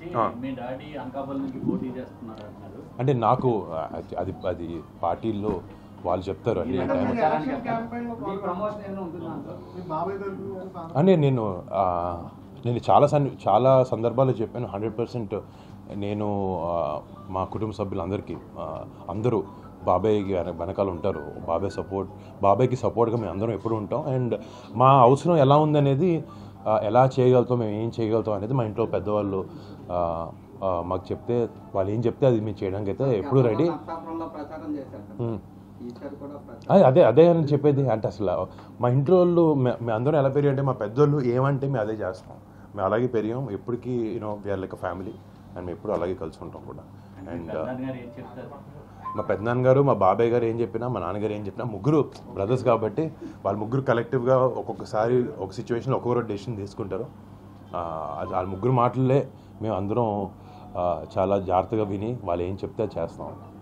ఆ. మీ డాడీ అనకాపల్లి నుంచి పోటీ చేస్తున్నారు అంటున్నారు అంటే నాకు అది అది అది పార్టీల్లో వాళ్ళు చెప్తారు అన్ని అంటే టైం మీరు ఎలక్షన్ క్యాంపెయిన్ లో మీ ప్రమోషన్ ఏమైనా ఉంటుందా అందులో? మీ బాబాయ్ తరపు కానీ ఫాదర్ అంటే నేను ఆ, నేను చాలా సన్ చాలా సందర్భాల్లో చెప్పాను హండ్రెడ్ పర్సెంట్ నేను ఆ, మా కుటుంబ సభ్యులందరికీ ఆ, అందరూ బాబాయ్కి వెన- వెనకాల ఉంటారు బాబాయ్ సపోర్ట్ బాబాయ్కి సపోర్ట్గా మేము అందరం ఎప్పుడు ఉంటాం అండ్ మా అవసరం ఎలా ఉందనేది ఆ, ఎలా చేయగలుగుతాం మేము ఏం చేయగలుగుతాం అనేది మా ఇంట్లో పెద్దవాళ్ళు ఆ, ఆ, మాకు చెప్తే వాళ్ళు ఏం చెప్తే అది మేము చేయడానికి అయితే ఎప్పుడు రెడీ నరసాపురంలో ప్రచారం చేశారు కదా. ఉమ్. ఈసారి కూడా ప్రచారం అదే అదే అదే అని చెప్పేది అంటే అసలు మా ఇంట్లో వాళ్ళు మే- మేము అందరం ఎలా పెరిగి అంటే మా పెద్దోళ్ళు ఏమంటే మేము అదే చేస్తాం మేము అలాగే పెరిగాం ఎప్పటికీ you know we are like family and మేము ఎప్పుడు అలాగే కలిసి ఉంటాం కూడా అండ్ పెద్దనాన్న గారు ఏం చెప్తారు మా పెద్దనాన్న గారు మా బాబాయ్ గారు ఏం చెప్పినా మా నాన్నగారు ఏం చెప్పినా ముగ్గురు బ్రదర్స్ కాబట్టి వాళ్ళ ముగ్గురు కలెక్టివ్గా ఒక్కొక్కసారి ఒక సిచ్యువేషన్లో ఒక్కొక్కరు డెసిషన్ తీసుకుంటారు ఆ, అది వాళ్ళ ముగ్గురు మాటలే మేము అందరం ఆ, చాలా జాగ్రత్తగా విని వాళ్ళు ఏం చెప్తే అది చేస్తాం